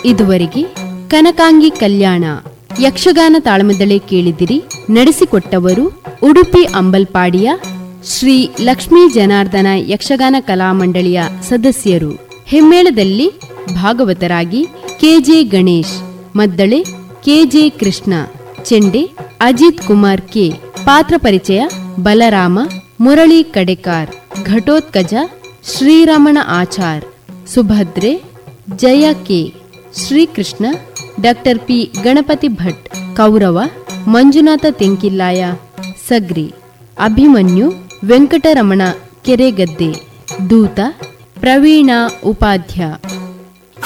ಇದುವರೆಗೆ ಕನಕಾಂಗಿ ಕಲ್ಯಾಣ ಯಕ್ಷಗಾನ ತಾಳಮದ್ದಳೆ ಕೇಳಿದಿರಿ ನಡೆಸಿಕೊಟ್ಟವರು ಉಡುಪಿ ಅಂಬಲ್ಪಾಡಿಯ ಶ್ರೀ ಲಕ್ಷ್ಮೀ ಜನಾರ್ದನ ಯಕ್ಷಗಾನ ಕಲಾಮಂಡಳಿಯ ಸದಸ್ಯರು ಹೆಮ್ಮೇಳದಲ್ಲಿ ಭಾಗವತರಾಗಿ ಕೆಜೆ ಗಣೇಶ್ ಮದ್ದಳೆ ಕೆಜೆ ಕೃಷ್ಣ ಚೆಂಡೆ ಅಜಿತ್ ಕುಮಾರ್ ಕೆ ಪಾತ್ರ ಪರಿಚಯ Balarama Murali Kadekar Ghatotkacha Sriramana Achar Subhadre Jaya K Srikrishna doctor P Ganapathi Bhat Kaurava Manjunatha Tenkillaya Sagri Abhimanyu Venkataramana Keregadde ದೂತ ಪ್ರವೀಣ ಉಪಾಧ್ಯ